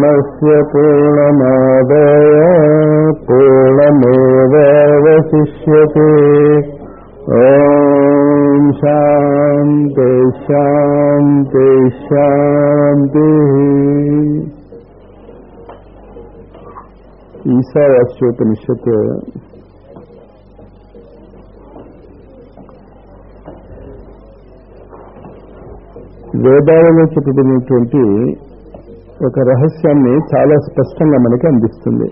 పూర్ణస్య పూర్ణమాదాయ పూర్ణమేవావశిష్యతే ఓం శాంతి శాంతి శాంతి ఈశావాస్యోపనిషత్ వేదాలలో చెప్పబడినటువంటి ఒక రహస్యాన్ని చాలా స్పష్టంగా మనకి అందిస్తుంది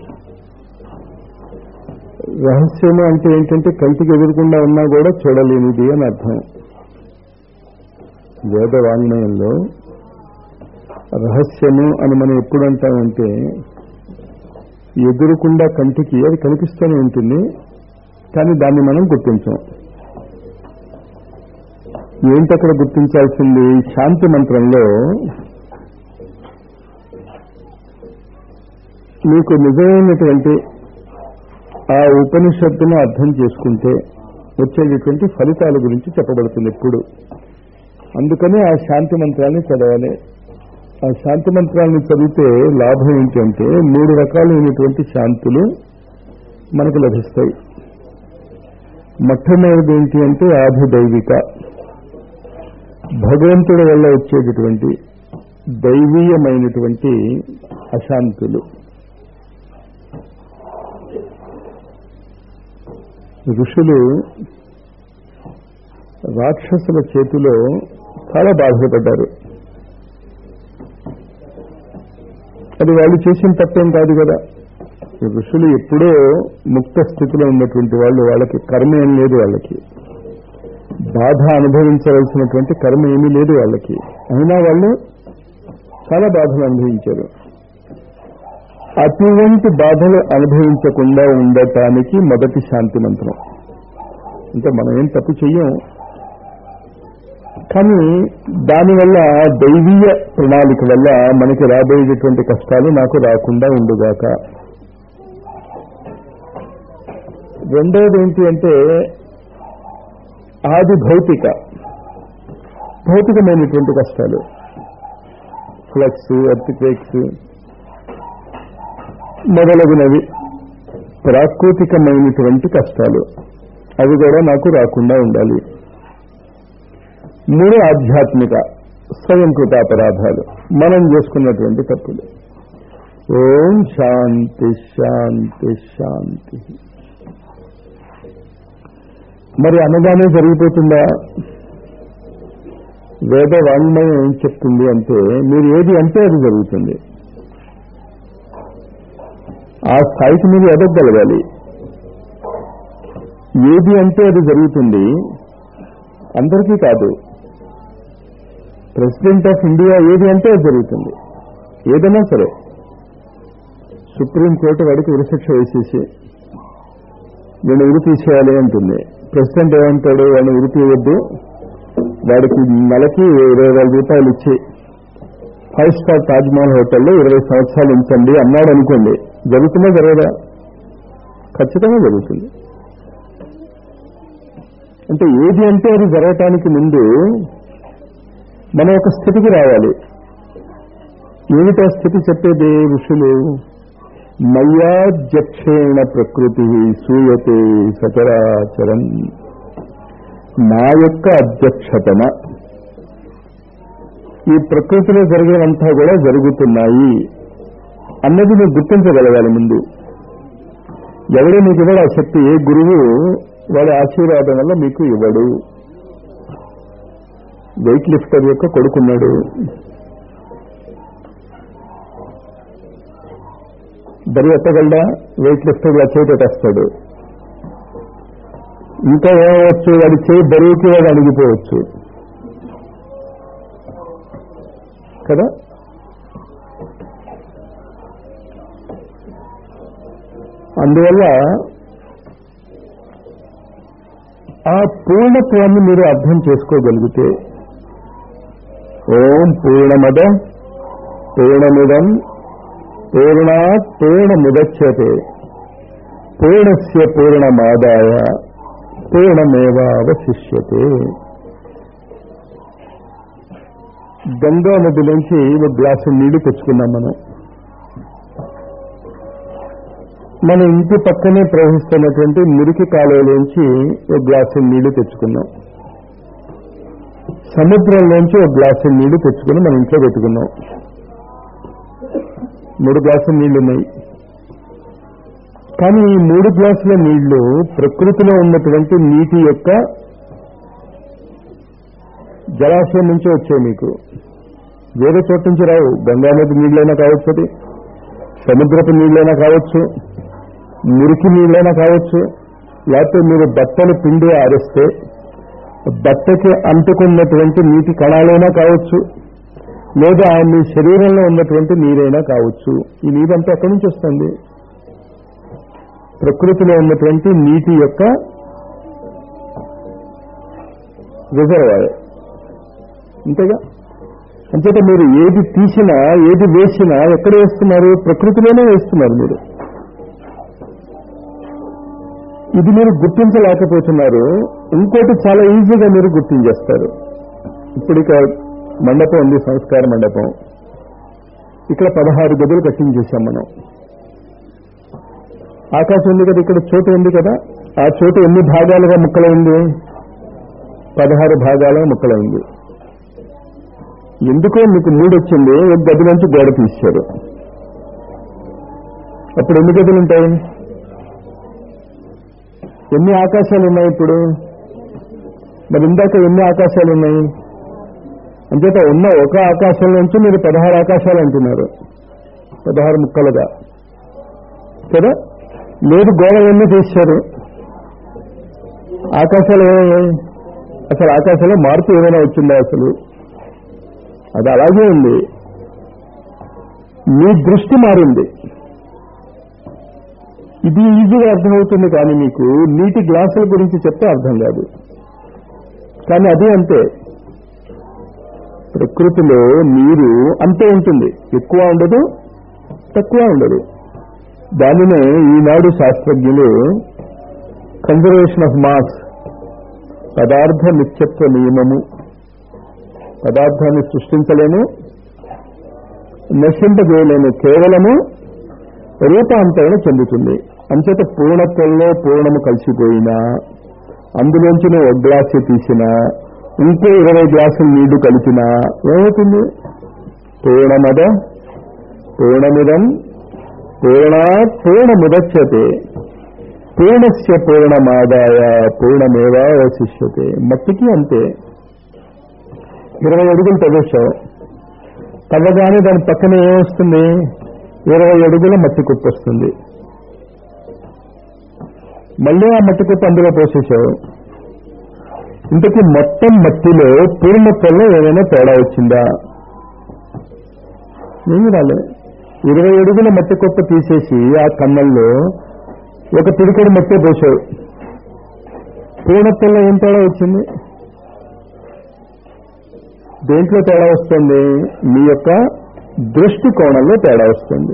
రహస్యము అంటే ఏంటంటే కంటికి ఎదురకుండా ఉన్నా కూడా చూడలేనిది అని అర్థం వేద వాంగ్మయంలో రహస్యము అని మనం ఎప్పుడు అంటామంటే ఎదురుకుండా కంటికి అది కనిపిస్తూనే ఉంటుంది కానీ దాన్ని మనం గుర్తించాం ఏంటక్కడ గుర్తించాల్సింది శాంతి మంత్రంలో మీకు నిజమైనటువంటి ఆ ఉపనిషత్తును అర్థం చేసుకుంటే వచ్చేటటువంటి ఫలితాల గురించి చెప్పబడుతుంది ఎప్పుడు అందుకని ఆ శాంతి మంత్రాన్ని చదవాలి ఆ శాంతి మంత్రాన్ని చదివితే లాభం ఏంటంటే మూడు రకాలైనటువంటి శాంతులు మనకు లభిస్తాయి మొట్టమొదటిది ఏంటి అంటే ఆధిదైవిక భగవంతుడి వల్ల వచ్చేటటువంటి దైవీయమైనటువంటి అశాంతులు ఋషులు రాక్షసుల చేతిలో చాలా బాధపడ్డారు అది వాళ్ళు చేసిన తప్పేం కాదు కదా ఋషులు ఎప్పుడో ముక్త స్థితిలో ఉన్నటువంటి వాళ్ళు వాళ్ళకి కర్మ ఏం లేదు వాళ్ళకి బాధ అనుభవించవలసినటువంటి కర్మ ఏమీ లేదు వాళ్ళకి అయినా వాళ్ళు చాలా బాధలు అనుభవించారు అటువంటి బాధలు అనుభవించకుండా ఉండటానికి మొదటి శాంతి మంత్రం అంటే మనం ఏం తప్పు చెయ్యం కానీ దానివల్ల దైవీయ ప్రణాళిక వల్ల మనకి రాబోయేటటువంటి కష్టాలు నాకు రాకుండా ఉండుగాక రెండవది ఏంటి అంటే ఆది భౌతిక భౌతికమైనటువంటి కష్టాలు ఫ్లక్స్ ఎర్త్క్వేక్స్ మొదలగునవి ప్రాకృతికమైనటువంటి కష్టాలు అవి కూడా నాకు రాకుండా ఉండాలి మూడు ఆధ్యాత్మిక స్వయంకృత అపరాధాలు మనం చేసుకున్నటువంటి తప్పులు ఓం శాంతి శాంతి శాంతి మరి అనగానే జరిగిపోతుందా వేద వాంగ్మయం ఏం చెప్తుంది అంటే మీరు ఏది అంటే అది జరుగుతుంది ఆ స్థాయికి మీరు ఎదగగలగాలి ఏది అంటే అది జరుగుతుంది అందరికీ కాదు ప్రెసిడెంట్ ఆఫ్ ఇండియా ఏది అంటే అది జరుగుతుంది ఏదైనా సరే సుప్రీంకోర్టు వాడికి ఉరిశిక్ష వేసేసి వీళ్ళు ఉరి తీసేయాలి అంటుంది ప్రెసిడెంట్ ఏమంటాడు వాడిని ఉరి తీయవద్దు వాడికి నెలకి ఇరవై వేల రూపాయలు ఇచ్చి ఫైవ్ స్టార్ తాజ్మహల్ హోటల్లో ఇరవై సంవత్సరాలు ఉంచండి అన్నాడు అనుకోండి జరుగుతుందా జరగదా ఖచ్చితంగా జరుగుతుంది అంటే ఏది అంటే అది జరగటానికి ముందు మన ఒక స్థితికి రావాలి ఏమిటా స్థితి చెప్పేది ఋషులు మయ్యాధ్యక్షేణ ప్రకృతి సూయతే సచరాచరం నా యొక్క అధ్యక్షతన ఈ ప్రకృతిలో జరిగేవంతా కూడా జరుగుతున్నాయి అన్నది నువ్వు గుర్తించగలగాలి ముందు ఎవడో మీకు ఇవ్వడు ఆ శక్తి ఏ గురువు వాడి ఆశీర్వాదం వల్ల మీకు ఇవ్వడు వెయిట్ లిఫ్టర్ యొక్క కొడుకున్నాడు బరి ఎత్తగలడా వెయిట్ లిఫ్టర్ చేపెట్టేస్తాడు ఇంకా ఏమవచ్చు వాడి చేయి బరువుకి వాడు అణిగిపోవచ్చు కదా అందువల్ల ఆ పూర్ణత్వాన్ని మీరు అర్థం చేసుకోగలిగితే ఓం పూర్ణమద పూర్ణమిదం పూర్ణాత్ పూర్ణముదచ్యతే పూర్ణస్య పూర్ణమాదాయ పూర్ణమేవావశిష్యతే గంగా నదిలోంచి ఒక గ్లాసు నీళ్లు తెచ్చుకున్నాం మనం మన ఇంటి పక్కనే ప్రవహిస్తున్నటువంటి మురికి కాలువలోంచి ఒక గ్లాసు నీళ్లు తెచ్చుకున్నాం సముద్రంలోంచి ఒక గ్లాసు నీళ్లు తెచ్చుకుని మన ఇంట్లో పెట్టుకున్నాం మూడు గ్లాసుల నీళ్లు ఉన్నాయి కానీ ఈ మూడు గ్లాసుల నీళ్లు ప్రకృతిలో ఉన్నటువంటి నీటి యొక్క జలాశయం నుంచి వచ్చాయి మీకు వేరే చోట నుంచి రావు గంగా నది నీళ్ళైనా కావచ్చు అది సముద్రపు నీళ్ళైనా కావచ్చు మురికి నీళ్ళైనా కావచ్చు లేకపోతే మీరు బట్టలు పిండి ఆరేస్తే బట్టకి అంటుకున్నటువంటి నీటి కణాలైనా కావచ్చు లేదా మీ శరీరంలో ఉన్నటువంటి నీరైనా కావచ్చు ఈ నీరంతా ఎక్కడి నుంచి వస్తుంది ప్రకృతిలో ఉన్నటువంటి నీటి యొక్క రిజర్వాయర్ అంతేగా అంచేత మీరు ఏది తీసినా ఏది వేసినా ఎక్కడ వేస్తున్నారు ప్రకృతిలోనే వేస్తున్నారు మీరు ఇది మీరు గుర్తించలేకపోతున్నారు ఇంకోటి చాలా ఈజీగా మీరు గుర్తించేస్తారు ఇప్పుడు ఇక మండపం ఉంది సంస్కార మండపం ఇక్కడ పదహారు గదులు కట్టించేశాం మనం ఆకాశం ఉంది కదా ఇక్కడ చోటు ఉంది కదా ఆ చోటు ఎన్ని భాగాలుగా ముక్కలైంది పదహారు భాగాలుగా ముక్కలైంది ఎందుకో మీకు మూడు వచ్చింది ఒక గది నుంచి గోడ తీశారు అప్పుడు ఎన్ని గదులు ఉంటాయి ఎన్ని ఆకాశాలు ఉన్నాయి ఇప్పుడు మరి ఇందాక ఎన్ని ఆకాశాలు ఉన్నాయి అంచేత ఉన్న ఒక ఆకాశం నుంచి మీరు పదహారు ఆకాశాలు అంటున్నారు పదహారు ముక్కలుగా కదా లేదు గోడ ఎన్ని తీశారు ఆకాశాలు ఏమయ్యాయి అసలు ఆకాశంలో మార్పు ఏమైనా వచ్చిందా అసలు అది అలాగే ఉంది మీ దృష్టి మారింది ఇది ఈజీగా అర్థమవుతుంది కానీ మీకు నీటి గ్లాసుల గురించి చెప్తే అర్థం కాదు కానీ అది అంతే ప్రకృతిలో నీరు అంతే ఉంటుంది ఎక్కువ ఉండదు తక్కువ ఉండదు దానినే ఈనాడు శాస్త్రజ్ఞులు కన్జర్వేషన్ ఆఫ్ మాస్ పదార్థ నిత్యత్వ నియమము పదార్థాన్ని సృష్టించలేము నశింపజేయలేము కేవలము రూపాంతరణ చెందుతుంది అంచేత పూర్ణత్వంలో పూర్ణము కలిసిపోయినా అందులోంచి నువ్వు ఒక గ్లాసు తీసినా ఇంకో ఇరవై గ్లాసులు నీళ్లు కలిపినా ఏమవుతుంది పూర్ణమద పూర్ణమిదం పూర్ణా పూర్ణముదచ్చతే పూర్ణస్య పూర్ణమాదాయ పూర్ణమేవా అవశిష్యతే మట్టికి అంతే ఇరవై అడుగులు తవ్వేశావు తవ్వగానే దాని పక్కన ఏమొస్తుంది ఇరవై అడుగుల మట్టి కుప్ప వస్తుంది మళ్ళీ ఆ మట్టి కుప్ప అందులో పోసేసావు ఇంతకీ మొత్తం మట్టిలో పూర్ణత్వంలో ఏమైనా తేడా వచ్చిందా ఏమి రాలే ఇరవై అడుగుల మట్టి కుప్ప తీసేసి ఆ కన్నల్లో ఒక పిడికడు మట్టి పోసావు పూర్ణత్వంలో ఏం తేడా వచ్చింది దేంట్లో తేడా వస్తుంది మీ యొక్క దృష్టి కోణంలో తేడా వస్తుంది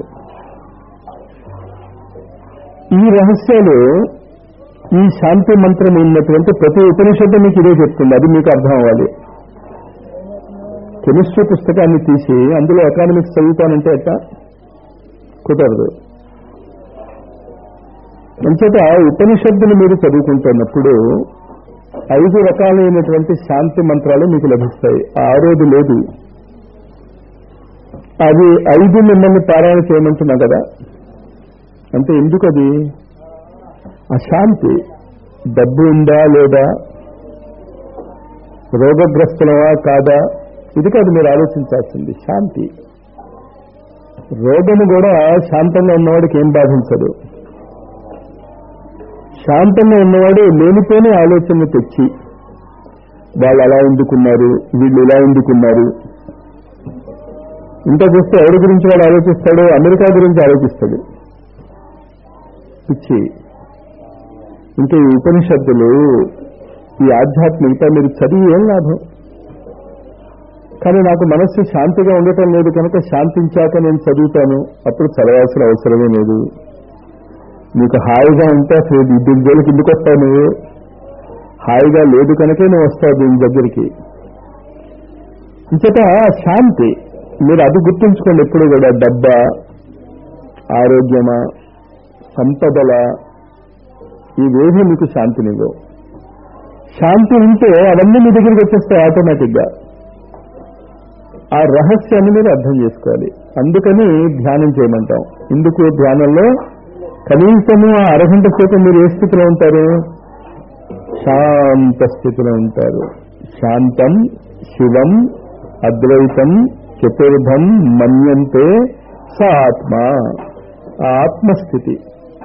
ఈ రహస్యాలు ఈ శాంతి మంత్రం ఉన్నటువంటి ప్రతి ఉపనిషత్తు మీకు ఇదే చెప్తుంది అది మీకు అర్థం అవ్వాలి కెమిస్ట్రీ పుస్తకాన్ని తీసి అందులో ఎకానమిక్స్ చదువుతానంటే ఎట్ట కుదరదు అంచేత ఉపనిషత్తులు మీరు చదువుకుంటున్నప్పుడు ఐదు రకాలైనటువంటి శాంతి మంత్రాలు మీకు లభిస్తాయి ఆరోది లేదు అది ఐదు మిమ్మల్ని పారాయణ చేయమంటున్నా కదా అంటే ఎందుకు అది అశాంతి డబ్బు ఉందా లేదా రోగగ్రస్తులమా కాదా ఇది కాదు మీరు ఆలోచించాల్సింది శాంతి రోగము కూడా శాంతంగా ఉన్నవాడికి ఏం బాధించదు శాంతంగా ఉన్నవాడు లేనిపోని ఆలోచన తెచ్చి వాళ్ళు అలా ఎందుకున్నారు వీళ్ళు ఇలా ఎందుకున్నారు ఇంత చూస్తే ఎవరి గురించి వాడు ఆలోచిస్తాడు అమెరికా గురించి ఆలోచిస్తాడు పిచ్చి ఇంకా ఈ ఉపనిషత్తులు ఈ ఆధ్యాత్మికత మీరు చదివి ఏం లాభం కానీ నాకు మనస్సు శాంతిగా ఉండటం లేదు కనుక శాంతించాక నేను చదువుతాను అప్పుడు చదవాల్సిన అవసరమే లేదు నీకు హాయిగా ఉంటే అసలు దీని జోలికి ఎందుకు వస్తావు నువ్వు హాయిగా లేదు కనుకే నువ్వు వస్తావు దీని దగ్గరికి ఇంతట శాంతి మీరు అది గుర్తుంచుకోండి ఎప్పుడు కూడా డబ్బా ఆరోగ్యమా సంపదల ఇవేవి మీకు శాంతినివ్వవు శాంతి ఉంటే అవన్నీ మీ దగ్గరికి వచ్చేస్తాయి ఆటోమేటిక్గా ఆ రహస్యాన్ని మీరు అర్థం చేసుకోవాలి అందుకని ధ్యానం చేయమంటాం ఇందుకు ధ్యానంలో కనీసము ఆ అరగంట సేపు మీరు ఏ స్థితిలో ఉంటారు శాంత స్థితిలో ఉంటారు శాంతం శివం అద్వైతం చతుర్థం మన్యంతే స ఆత్మ ఆ ఆత్మస్థితి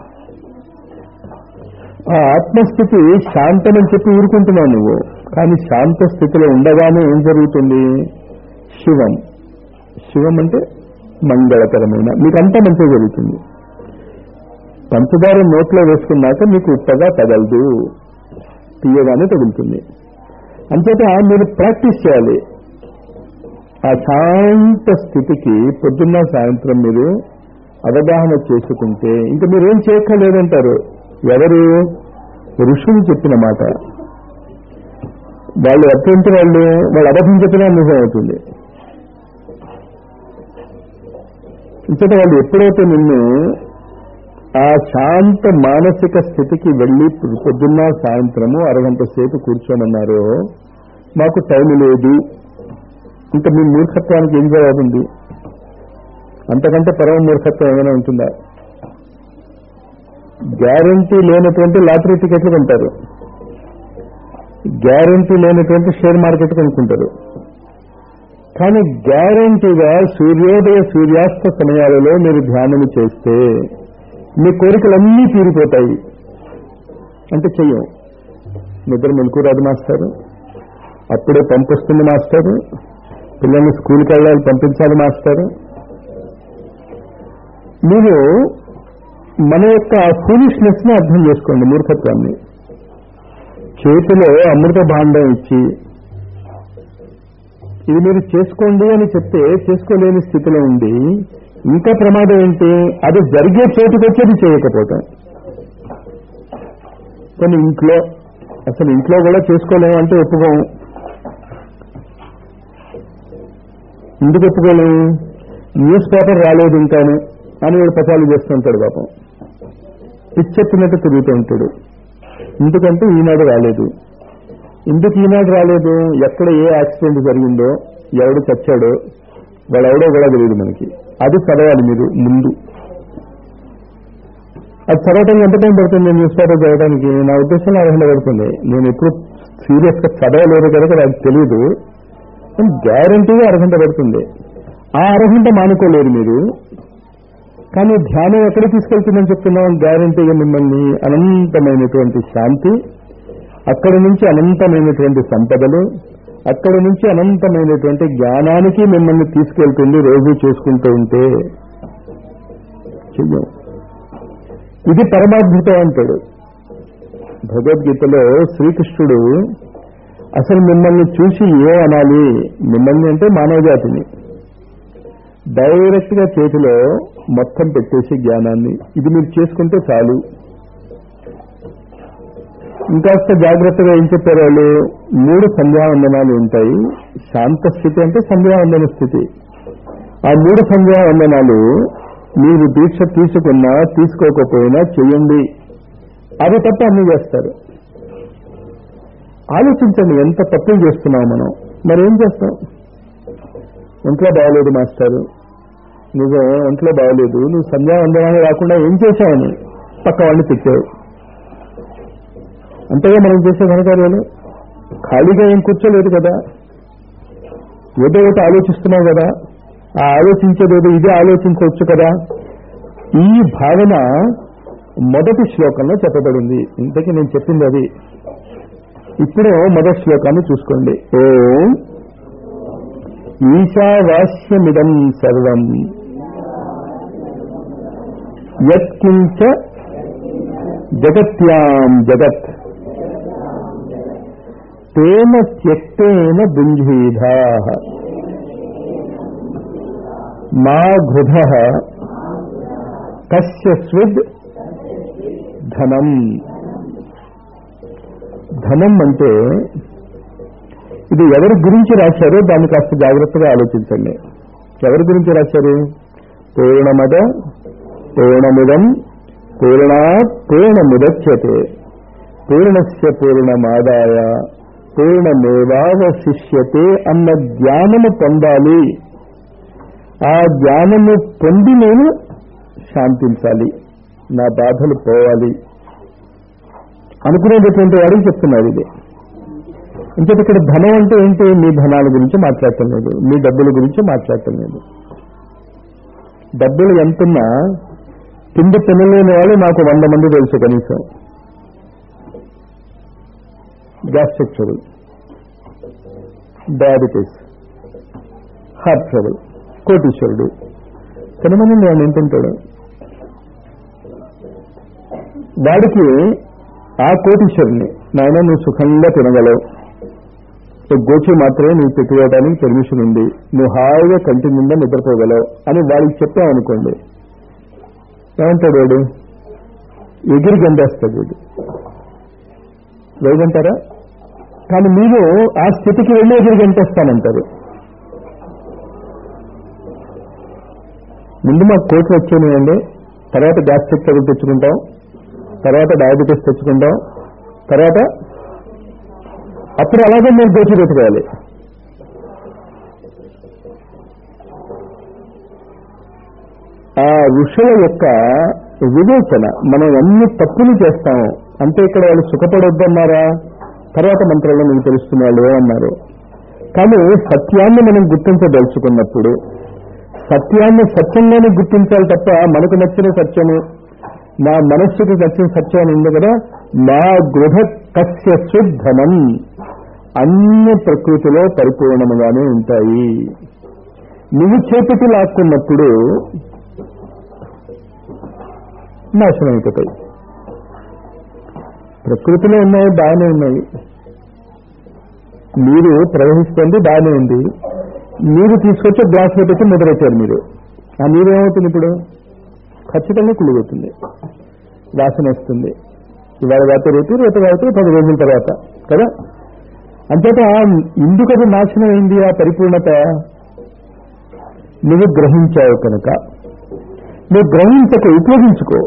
ఆ ఆత్మస్థితి శాంతమని చెప్పి ఊరుకుంటున్నావు నువ్వు కానీ శాంత స్థితిలో ఉండగానే ఏం జరుగుతుంది శివం శివం అంటే మంగళకరమైన మీకంతా మంచిగా జరుగుతుంది పంచదార నోట్లో వేసుకున్నాక మీకు ఉప్పగా తగలదు తీయగానే తగులుతుంది అంచేత మీరు ప్రాక్టీస్ చేయాలి ఆ శాంత స్థితికి పొద్దున్న సాయంత్రం మీరు అవగాహన చేసుకుంటే ఇంకా మీరేం చేయక్కర్లేదంటారు ఎవరు ఋషులు చెప్పిన మాట వాళ్ళు అటువంటి వాళ్ళు వాళ్ళు అబద్ధం చెప్పినా నిజం అవుతుంది ఇంతట వాళ్ళు ఎప్పుడైతే నిన్ను ఆ శాంత మానసిక స్థితికి వెళ్ళి పొద్దున్న సాయంత్రము అరగంట సేపు కూర్చోమన్నారో మాకు టైం లేదు ఇంకా మీ మూర్ఖత్వానికి ఏం జవాబు ఉంది అంతకంటే పరమ మూర్ఖత్వం ఏమైనా ఉంటుందా గ్యారంటీ లేనటువంటి లాటరీ టికెట్లు కొంటారు గ్యారంటీ లేనటువంటి షేర్ మార్కెట్ కొనుక్కుంటారు కానీ గ్యారంటీగా సూర్యోదయ సూర్యాస్త సమయాలలో మీరు ధ్యానం చేస్తే మీ కోరికలన్నీ తీరిపోతాయి అంటే చెయ్యం నిద్ర మెలకు రాదు మాస్టారు అప్పుడే పంపిస్తుంది మాస్టారు పిల్లల్ని స్కూల్కి వెళ్ళాలి పంపించాలి మాస్టారు మీరు మన యొక్క ఫూలిష్నెస్ ని అర్థం చేసుకోండి మూర్ఖత్వాన్ని చేతిలో అమృత భాండం ఇచ్చి ఇది మీరు చేసుకోండి అని చెప్తే చేసుకోలేని స్థితిలో ఉండి ఇంకా ప్రమాదం ఏంటి అది జరిగే చోటుకి వచ్చేది చేయకపోవటం కొన్ని ఇంట్లో అసలు ఇంట్లో కూడా చేసుకోలేము అంటే ఒప్పుకోము ఎందుకు ఒప్పుకోలేము న్యూస్ పేపర్ రాలేదు ఇంకాను అని వీడు పచాలు చేస్తుంటాడు పాపం పిచ్చెత్తినట్టు తిరుగుతూ ఉంటాడు ఎందుకంటే ఈనాడు రాలేదు ఎందుకు ఈనాడు రాలేదు ఎక్కడ ఏ యాక్సిడెంట్ జరిగిందో ఎవడు చచ్చాడో వాడెవడో కూడా తెలియదు మనకి అది చదవాలి మీరు ముందు అది చదవటానికి ఎంత టైం పడుతుంది న్యూస్ పేపర్ చదవడానికి నా ఉద్దేశంలో అరగంట పడుతుంది నేను ఎప్పుడు సీరియస్ గా చదవలేదు కనుక నాకు తెలియదు గ్యారంటీగా అరగంట పడుతుంది ఆ అరగంట మానుకోలేరు మీరు కానీ ధ్యానం ఎక్కడ తీసుకెళ్తుందని చెప్తున్నాం గ్యారంటీగా మిమ్మల్ని అనంతమైనటువంటి శాంతి అక్కడి నుంచి అనంతమైనటువంటి సంపదలు అక్కడి నుంచి అనంతమైనటువంటి జ్ఞానానికి మిమ్మల్ని తీసుకెళ్తుంది రోజు చేసుకుంటూ ఉంటే చెయ్యం ఇది పరమాద్భుతం అంటాడు భగవద్గీతలో శ్రీకృష్ణుడు అసలు మిమ్మల్ని చూసి ఏ అనాలి మిమ్మల్ని అంటే మానవ జాతిని డైరెక్ట్ గా చేతిలో మొత్తం పెట్టేసి జ్ఞానాన్ని ఇది మీరు చేసుకుంటే చాలు ఇంకాస్త జాగ్రత్తగా ఏం చెప్పారు వాళ్ళు మూడు సంధ్యావందనాలు ఉంటాయి శాంత స్థితి అంటే సంధ్యావందన స్థితి ఆ మూడు సంధ్యావందనాలు మీరు దీక్ష తీసుకున్నా తీసుకోకపోయినా చేయండి అవి తప్ప అన్ని చేస్తారు ఆలోచించండి ఎంత తప్పులు చేస్తున్నాం మనం మరి ఏం చేస్తాం ఒంట్లో బాగలేదు మాస్టారు నువ్వు ఒంట్లో బాగలేదు నువ్వు సంధ్యావందనాలు రాకుండా ఏం చేశావని పక్క వాళ్ళని తిట్టావు అంతగా మనం చేసే ఘనకార్యాలు ఖాళీగా ఏం కూర్చోలేదు కదా ఏదో ఒకటి ఆలోచిస్తున్నావు కదా ఆ ఆలోచించేదేదో ఇదే ఆలోచించవచ్చు కదా ఈ భావన మొదటి శ్లోకంలో చెప్పబడింది ఇంతకీ నేను చెప్పింది అది ఇప్పుడు మొదటి శ్లోకాన్ని చూసుకోండి ఓం ఈశావాస్యమిదం సర్వం యత్కించ జగత్యాం జగత్ తేన త్యక్తేన బుంజీధా మా ఘృధ కస్య స్విద్ ధనం ధనం అంటే ఇది ఎవరి గురించి రాశారో దాన్ని కాస్త జాగ్రత్తగా ఆలోచించండి ఎవరి గురించి రాశారు పూర్ణమద పూర్ణమిదం పూర్ణాత్ పూర్ణముదచ్యతే పూర్ణస్య పూర్ణమాదాయ పూర్ణమేవావశిష్యతే అన్న జ్ఞానము పొందాలి ఆ జ్ఞానము పొంది నేను శాంతించాలి నా బాధలు పోవాలి అనుకునేటటువంటి వాడికి చెప్తున్నారు ఇది ఇంకొక ఇక్కడ ధనం అంటే ఏంటి మీ ధనాల గురించి మాట్లాడటం లేదు మీ డబ్బుల గురించి మాట్లాడటం లేదు డబ్బులు ఎంతున్నా తిండి తినలేని వాళ్ళు నాకు వంద మంది తెలుసు కనీసం gastric trouble diabetes heart trouble కోటీశ్వరుడు తినమని వాడు ఏం తింటాడు వాడికి ఆ కోటీశ్వరుని నాయన నువ్వు సుఖంగా తినగలవు నువ్వు గోచి మాత్రమే నువ్వు పెట్టుకోవడానికి పర్మిషన్ ఉంది నువ్వు హాయిగా కంటి నిండా నిద్రపోగలవు అని వాడికి చెప్పామనుకోండి ఏమంటాడు వాడు ఎగిరి గంటేస్తాడు వీడు లేదంటారా కానీ మీరు ఆ స్థితికి వెళ్ళి ఎగిరి గంటేస్తానంటారు ముందు మాకు కోట్లు వచ్చేయండి తర్వాత గ్యాస్ట్రిక్ ట్రబుల్ తెచ్చుకుంటాం తర్వాత డయాబెటీస్ తెచ్చుకుంటాం తర్వాత అప్పుడు అలాగే మీరు దోచి పెట్టుకోవాలి ఆ ఋషుల యొక్క వివేచన మనం అన్ని తప్పులు చేస్తాము అంటే ఇక్కడ వాళ్ళు సుఖపడొద్దన్నారా తర్వాత మంత్రంలో మీకు తెలుస్తున్న వాళ్ళు ఏమన్నారు కానీ సత్యాన్ని మనం గుర్తించదలుచుకున్నప్పుడు సత్యాన్ని సత్యంగానే గుర్తించాలి తప్ప మనకు నచ్చిన సత్యము నా మనస్సుకు నచ్చిన సత్యం అని ఉంది కదా నా గృహ కస్య శుద్ధనం అన్ని ప్రకృతిలో పరిపూర్ణముగానే ఉంటాయి నువ్వు చేపట్టి లాక్కున్నప్పుడు నాశనం అయిపోతాయి ప్రకృతిలో ఉన్నాయి బాగానే ఉన్నాయి నీరు ప్రవహిస్తుంది బాగానే ఉంది నీరు తీసుకొచ్చి గ్లాసులో పెట్టి ముద్రెట్టారు మీరు ఆ నీరు ఏమవుతుంది ఇప్పుడు ఖచ్చితంగా కుళ్ళిపోతుంది వాసన వస్తుంది ఇవాళ రాత్రి రేపు రేపు రాత్రి పది రోజుల తర్వాత కదా అంతేత ఎందుకు అది నాశనం అయింది ఆ పరిపూర్ణత నువ్వు గ్రహించావు కనుక నువ్వు గ్రహించక ఉపయోగించుకో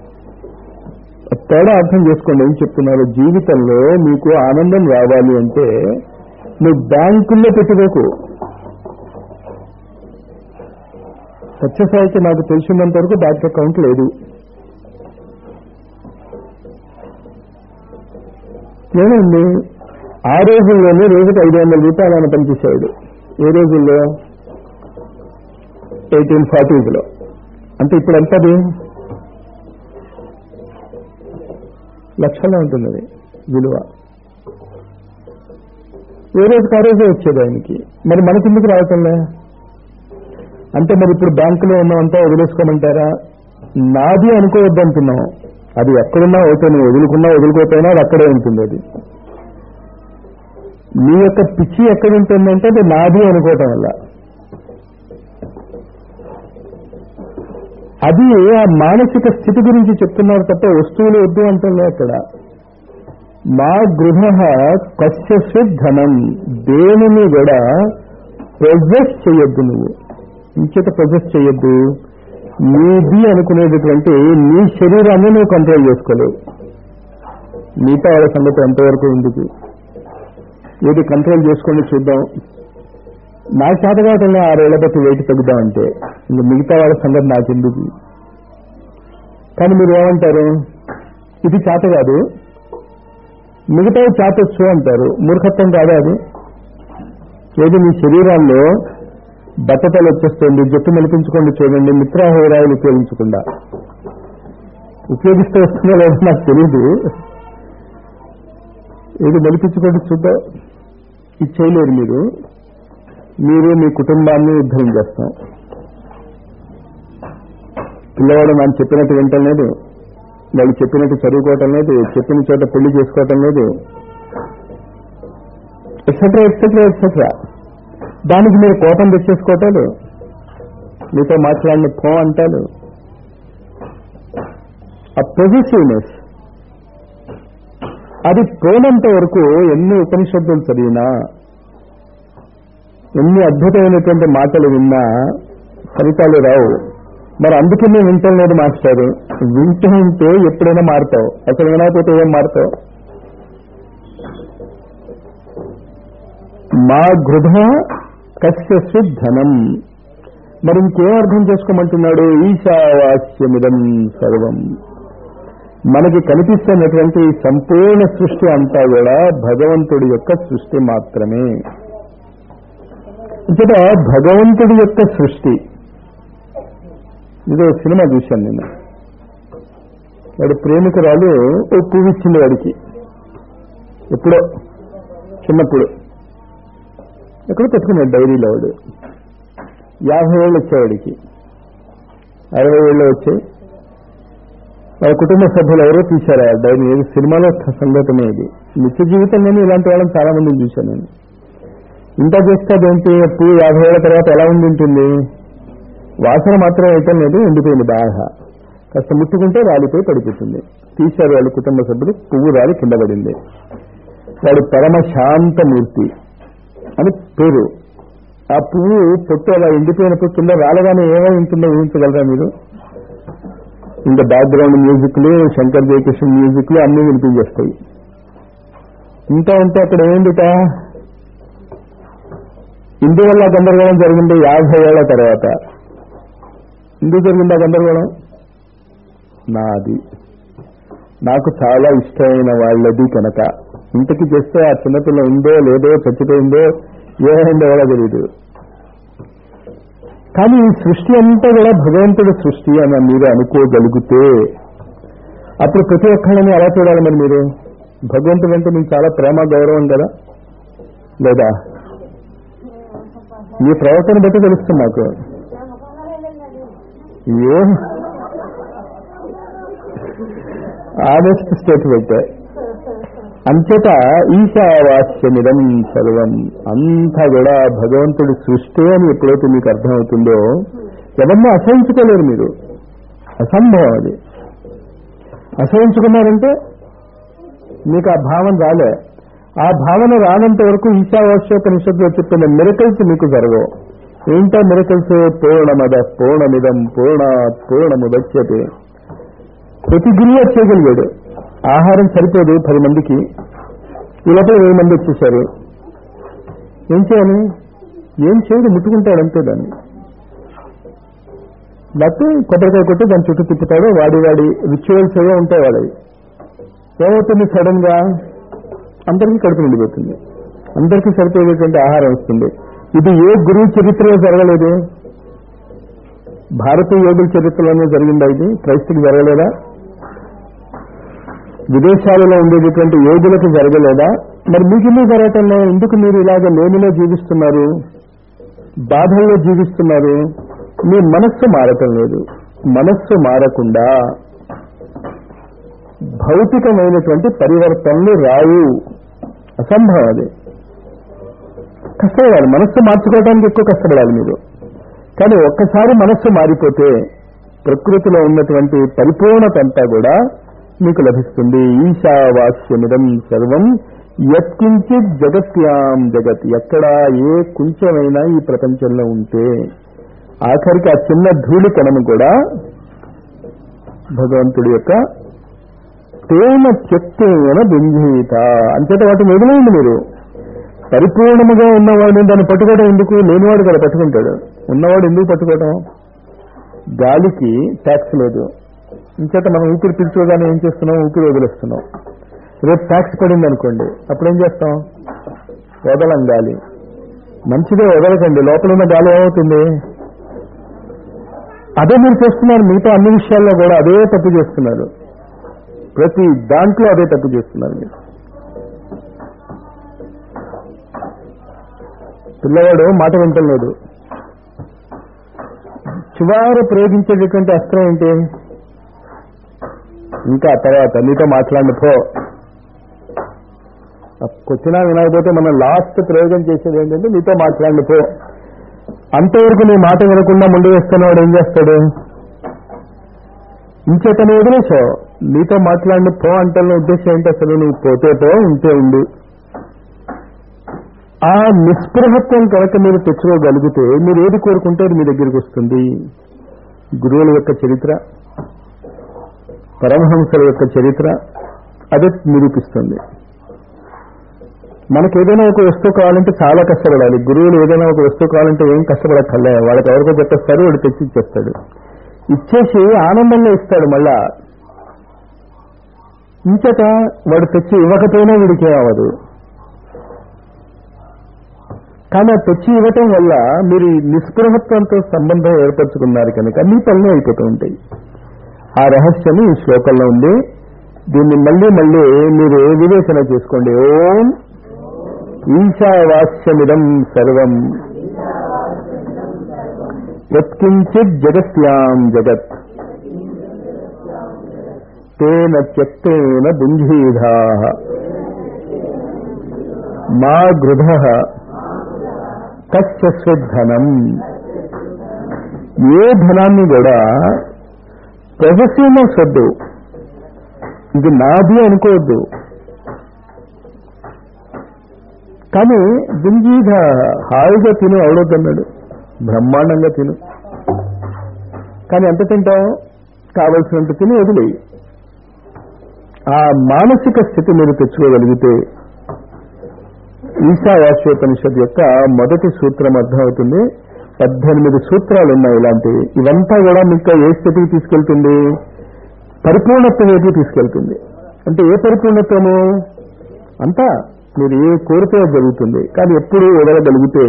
తేడా అర్థం చేసుకోండి ఏం చెప్తున్నారు జీవితంలో మీకు ఆనందం రావాలి అంటే నువ్వు బ్యాంకుల్లో పెట్టుకోకు సత్యసాయికి నాకు తెలిసినంత వరకు బ్యాంక్ అకౌంట్ లేదు ఏమైంది ఆ రోజుల్లోనే రోజుకి ఐదు వందల రూపాయలు ఆయన పనిచేశాడు ఏ రోజుల్లో ఎయిటీన్ ఫార్టీస్లో అంటే ఇప్పుడు ఎంతది లక్షల్లో ఉంటుంది అది విలువ ఏ రోజుకి ఆ రోజే వచ్చేది ఆయనకి మరి మనకెందుకు రావటంలే అంటే మరి ఇప్పుడు బ్యాంకులో ఉన్నవంతా వదిలేసుకోమంటారా నాది అనుకోవద్దంటున్నాం అది ఎక్కడున్నా ఓకే నువ్వు వదులుకున్నా వదులుకోకపోయినా అది అక్కడే ఉంటుంది అది నీ యొక్క పిచ్చి ఎక్కడ ఉంటుందంటే అది నాది అనుకోవటం వల్ల అది ఆ మానసిక స్థితి గురించి చెప్తున్నారు తప్ప వస్తువులు వద్దు అంటుండే అక్కడ మా గృహ కశ్య ధనం దేనిని కూడా ప్రొజెస్ చేయొద్దు నువ్వు ఇంచేత ప్రొజెస్ చేయొద్దు నీది అనుకునేటటువంటి నీ శరీరాన్ని నువ్వు కంట్రోల్ చేసుకోలేవు మిగతా వాళ్ళ సంగతి ఎంతవరకు ఎందుకు ఏది కంట్రోల్ చేసుకోండి చూద్దాం నా చేత కావటంలో ఆరేళ్ల బట్టి వెయిట్ తగ్గుదామంటే ఇంక మిగతా వాళ్ళ సంగతి నాకెందుకు కానీ మీరు ఏమంటారు ఇది చేత కాదు మిగతా చేతొచ్చు అంటారు మూర్ఖత్వం కాదా అది ఏది మీ శరీరాల్లో బట్టతలు వచ్చేస్తుంది జట్టు మెలిపించుకోండి చూడండి మిత్రాహోరాయిలు ఉపయోగించకుండా ఉపయోగిస్తే వస్తుందో లేదో నాకు తెలియదు ఏది మెలిపించుకోండి చూద్దాం ఇది చేయలేరు మీరు మీరు మీ కుటుంబాన్ని ఉద్ధరించేస్తాం పిల్లవాడు మనం చెప్పినట్టు వింటం లేదు వాళ్ళు చెప్పినట్టు చదువుకోవటం లేదు చెప్పిన చోట పెళ్లి చేసుకోవటం లేదు ఎక్సెట్రా ఎక్సెట్రా ఎక్సెట్రా దానికి మీరు కోపం తెచ్చేసుకోవటాలు మీతో మాట్లాడిన ఫో అంటారు ఆ పొజిటివ్నెస్ అది పోనంత వరకు ఎన్ని ఉపనిషత్తులు చదివినా ఎన్ని అద్భుతమైనటువంటి మాటలు విన్నా ఫలితాలు రావు మరి అందుకే మేము వింటం లేదు మాస్టారు వింటూ ఉంటే ఎప్పుడైనా మారుతావు అసలు వినకపోతే ఏం మారుతావు మా గృహ కశ్యస్సు ధనం మరి ఇంకేం అర్థం చేసుకోమంటున్నాడు ఈశావాస్యమిదం సర్వం మనకి కనిపిస్తున్నటువంటి ఈ సంపూర్ణ సృష్టి అంతా కూడా భగవంతుడి యొక్క సృష్టి మాత్రమే ఇక్కడ భగవంతుడి యొక్క సృష్టి ఇదో సినిమా చూశాను నేను వాడి ప్రేమికురాలు ఓ పువ్వు ఇచ్చింది వాడికి ఎప్పుడో చిన్నప్పుడు ఎక్కడో పెట్టుకున్నాడు డైరీలో వాడు యాభై ఏళ్ళు వచ్చేవాడికి అరవై ఏళ్ళు వచ్చాయి వాళ్ళ కుటుంబ సభ్యులు ఎవరో తీశారు ఆ డైరీ ఏది సినిమాలో సంగతమే ఇది నిత్య జీవితంలోనే ఇలాంటి వాళ్ళని చాలా మందిని చూశాను నేను ఇంత చేస్తే అదేంటి పువ్వు యాభై ఏళ్ళ తర్వాత ఎలా ఉండి ఉంటుంది వాసన మాత్రం అయితే లేదు ఎండిపోయింది బాగా కాస్త ముట్టుకుంటే రాలిపోయి పడిపోతుంది తీశారు వాళ్ళ కుటుంబ సభ్యులు పువ్వు రాలి కింద పడింది వాడు పరమ శాంతమూర్తి అని పేరు ఆ పువ్వు పొట్టు అలా ఎండిపోయినప్పుడు కింద రాలగానే ఏమై ఉంటుందో ఊహించగలరా మీరు ఇంకా బ్యాక్గ్రౌండ్ మ్యూజిక్లు శంకర్ జయకృష్ణ మ్యూజిక్లు అన్నీ వినిపించేస్తాయి ఇంకా ఉంటే అక్కడ ఏమిందిట ఇందువల్ల గందరగోళం జరిగింది యాభై ఏళ్ల తర్వాత ఎందుకు జరిగింది ఆ గందరగోళం నాది నాకు చాలా ఇష్టమైన వాళ్ళది కనుక ఇంటికి చేస్తే ఆ చిన్నపిల్ల ఉందో లేదో చచ్చిపోయిందో ఏమైందో కూడా తెలియదు కానీ ఈ సృష్టి అంతా కూడా భగవంతుడి సృష్టి అని మీరు అనుకోగలిగితే అప్పుడు ప్రతి ఒక్కళ్ళని ఎలా చూడాలి మరి మీరు భగవంతుడు అంటే మీకు చాలా ప్రేమ గౌరవం కదా లేదా ఈ ప్రవర్తన బట్టి తెలుస్తుంది నాకు ఏం ఆనెస్ట్ స్టేట్మెంట్ అంచేత ఈశావాస్యమిదం సర్వం అంతా కూడా భగవంతుడి సృష్టి అని ఎప్పుడైతే మీకు అర్థమవుతుందో ఎవరిని అసహించుకోలేరు మీరు అసంభవం అది అసహించుకున్నారంటే మీకు ఆ భావన రాలే ఆ భావన రానంత వరకు ఈశావాస్యోపనిషత్తులో చెప్పిన మిరకల్స్ మీకు జరగవు ఏంటో మిరకల్స్ పూర్ణమద పూర్ణమిదం పూర్ణ పూర్ణముదచ్యతే ప్రతి గురువు చేయగలిగాడు ఆహారం సరిపోదు పది మందికి ఈ లోపల వెయ్యి మంది వచ్చేసారు ఏం చేయాలి ఏం చేయడు ముట్టుకుంటాడు అంతే దాన్ని లేకపోతే కొబ్బరికాయ కొట్టి దాని చుట్టూ తిప్పుతాడు వాడి వాడి రిచువల్స్ ఏవో ఉంటాయి వాడవి ఏమవుతుంది సడన్ గా అందరికీ కడుపు నిండిపోతుంది అందరికీ సరిపోయేటువంటి ఆహారం వస్తుంది ఇది ఏ గురువు చరిత్రలో జరగలేదు భారతీయ యోగుల చరిత్రలోనే జరిగిందా ఇది క్రైస్తుకి జరగలేదా విదేశాలలో ఉండేటటువంటి యోగులకు జరగలేదా మరి మీకు ఎందుకు జరగటంలో ఎందుకు మీరు ఇలాగ లేనిలో జీవిస్తున్నారు బాధల్లో జీవిస్తున్నారు మీ మనస్సు మారటం లేదు మనస్సు మారకుండా భౌతికమైనటువంటి పరివర్తనలు రావు అసంభవం అది కష్టపడాలి మనస్సు మార్చుకోవడానికి ఎక్కువ కష్టపడాలి మీరు కానీ ఒక్కసారి మనస్సు మారిపోతే ప్రకృతిలో ఉన్నటువంటి పరిపూర్ణత అంతా కూడా మీకు లభిస్తుంది ఈశావాస్యమిదం సర్వం యత్కించిత్ జగత్యాం జగత్ ఎక్కడ ఏ కుంచెమైనా ఈ ప్రపంచంలో ఉంటే ఆఖరికి ఆ చిన్న ధూళి కణము కూడా భగవంతుడి యొక్క తేమ చెత్తేన బింజీత అంచేత వాటిని వదిలేయండి మీరు పరిపూర్ణముగా ఉన్నవాడిని దాన్ని పట్టుకోవడం ఎందుకు లేనివాడు కదా పట్టుకుంటాడు ఉన్నవాడు ఎందుకు పట్టుకోవడం గాలికి ట్యాక్స్ లేదు ఇంచేత మనం ఊపిరి పీల్చుకోగానే ఏం చేస్తున్నాం ఊపిరి వదిలేస్తున్నాం రేపు ట్యాక్స్ పడింది అనుకోండి అప్పుడు ఏం చేస్తాం వదలం గాలి మంచిదే వదలకండి లోపల ఉన్న గాలి ఏమవుతుంది అదే మీరు చేస్తున్నారు మిగతా అన్ని విషయాల్లో కూడా అదే తప్పు చేస్తున్నారు ప్రతి దాంట్లో అదే తప్పు చేస్తున్నారు మీరు పిల్లవాడు మాట వింటలేదు చివరి ప్రయోగించేటటువంటి అస్త్రం ఏంటి ఇంకా తర్వాత నీతో మాట్లాడి పో వచ్చినా వినకపోతే మనం లాస్ట్ ప్రయోగం చేసేది ఏంటంటే నీతో మాట్లాడి పో అంతవరకు నీ మాట వినకుండా ముందు వేస్తున్నవాడు ఏం చేస్తాడు ఇంచేతను వదిలేసావు నీతో మాట్లాడిన పో అంటే ఉద్దేశం ఏంటి అసలు నువ్వు పోతే పో ఉంటే ఉండు ఆ నిస్పృహత్వం కనుక మీరు తెచ్చుకోగలిగితే మీరు ఏది కోరుకుంటే అది మీ దగ్గరికి వస్తుంది గురువుల యొక్క చరిత్ర పరమహంసల యొక్క చరిత్ర అదే నిరూపిస్తుంది మనకి ఏదైనా ఒక వస్తువు కావాలంటే చాలా కష్టపడాలి గురువులు ఏదైనా ఒక వస్తువు కావాలంటే ఏం కష్టపడక్కర్లే వాళ్ళకి ఎవరికో చెప్పేస్తారు వాడు తెచ్చి ఇచ్చేస్తాడు ఇచ్చేసి ఆనందంగా ఇస్తాడు మళ్ళా ఇంచట వాడు తెచ్చి ఇవ్వకపోయినా వీడికి అవ్వదు కానీ ఆ తెచ్చి ఇవ్వటం వల్ల మీరు ఈ నిస్పృహత్వంతో సంబంధం ఏర్పరచుకున్నారు కనుక మీ పనులు అయిపోతూ ఉంటాయి ఆ రహస్యం ఈ శ్లోకంలో ఉంది దీన్ని మళ్ళీ మళ్ళీ మీరు వివేచన చేసుకోండి ఓం ఈశావాస్యమిదం సర్వం యత్కించిత్ జగత్యాం జగత్ తేన త్యక్తేన బుంజీధా మా గృధ కశ్చస్వద్ధనం ఏ ధనాన్ని కూడా పొజెసివ్నెస్ వద్దు ఇది నాది అనుకోవద్దు కానీ దుంజీధ హాయిగా తిను అవడొద్దన్నాడు బ్రహ్మాండంగా తిను కానీ ఎంత తింటావు కావలసినంత తిని వదిలేయి ఆ మానసిక స్థితి మీరు తెచ్చుకోగలిగితే ఈశావాస్యోపనిషత్ యొక్క మొదటి సూత్రం అర్థమవుతుంది పద్దెనిమిది సూత్రాలు ఉన్నాయి ఇలాంటివి ఇవంతా కూడా మీకు ఏ స్థితికి తీసుకెళ్తుంది పరిపూర్ణత్వం వైపు తీసుకెళ్తుంది అంటే ఏ పరిపూర్ణత్వము అంతా మీరు ఏ కోరితే అది జరుగుతుంది కానీ ఎప్పుడు వదలగలిగితే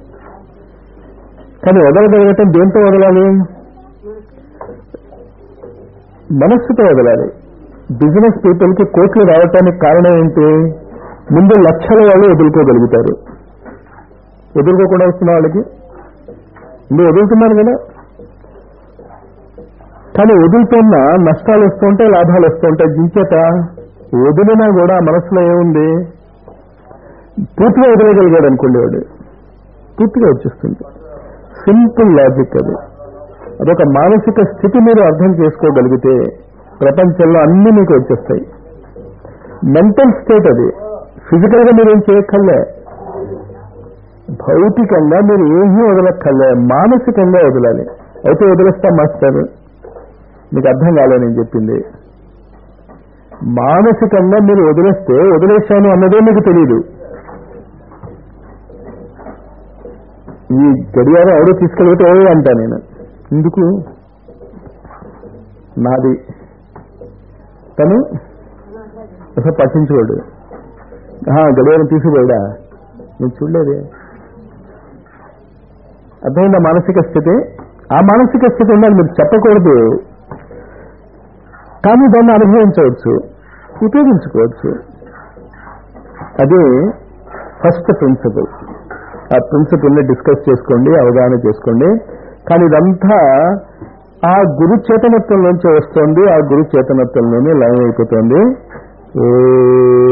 కానీ వదలగలగటం దేంతో వదలాలి మనస్సుతో వదలాలి బిజినెస్ పీపుల్ కి కోట్లు రావటానికి కారణం ఏంటి ముందు లక్షల వాళ్ళు వదులుకోగలుగుతారు వదులుకోకుండా వస్తున్న వాళ్ళకి మీరు వదులుతున్నారు కదా కానీ వదులుతున్న నష్టాలు వస్తుంటాయి లాభాలు వస్తుంటాయి జించేత వదిలినా కూడా మనసులో ఏముంది పూర్తిగా వదిలేయగలిగాడు అనుకోండి వాడు పూర్తిగా వచ్చేస్తుంది సింపుల్ లాజిక్ అది అదొక మానసిక స్థితి మీరు అర్థం చేసుకోగలిగితే ప్రపంచంలో అన్ని మీకు వచ్చేస్తాయి మెంటల్ స్టేట్ అది ఫిజికల్ గా మీరు ఏం చేయక్కర్లే భౌతికంగా మీరు ఏమీ వదలక్కర్లే మానసికంగా వదలాలి అయితే వదిలేస్తాం మాస్టర్ మీకు అర్థం కాలే నేను చెప్పింది మానసికంగా మీరు వదిలేస్తే వదిలేశాను అన్నదే మీకు తెలియదు ఈ గడియారం ఎవరో తీసుకెళ్ళితే ఏ అంటా నేను ఎందుకు నాది తను అసలు పట్టించుకోడు ఆహా, గడియారం తీసుకుపోయాడా నేను చూడలేదే అర్థమైందా మానసిక స్థితి ఆ మానసిక స్థితి ఉండాలి మీరు చెప్పకూడదు కానీ దాన్ని అనుభవించవచ్చు ఉపయోగించుకోవచ్చు అది ఫస్ట్ ప్రిన్సిపల్ ఆ ప్రిన్సిపల్ని డిస్కస్ చేసుకోండి అవగాహన చేసుకోండి కానీ ఇదంతా ఆ గురు చేతనత్వంలోంచి వస్తుంది ఆ గురు చేతనత్వంలోనే లయం అయిపోతుంది ఓ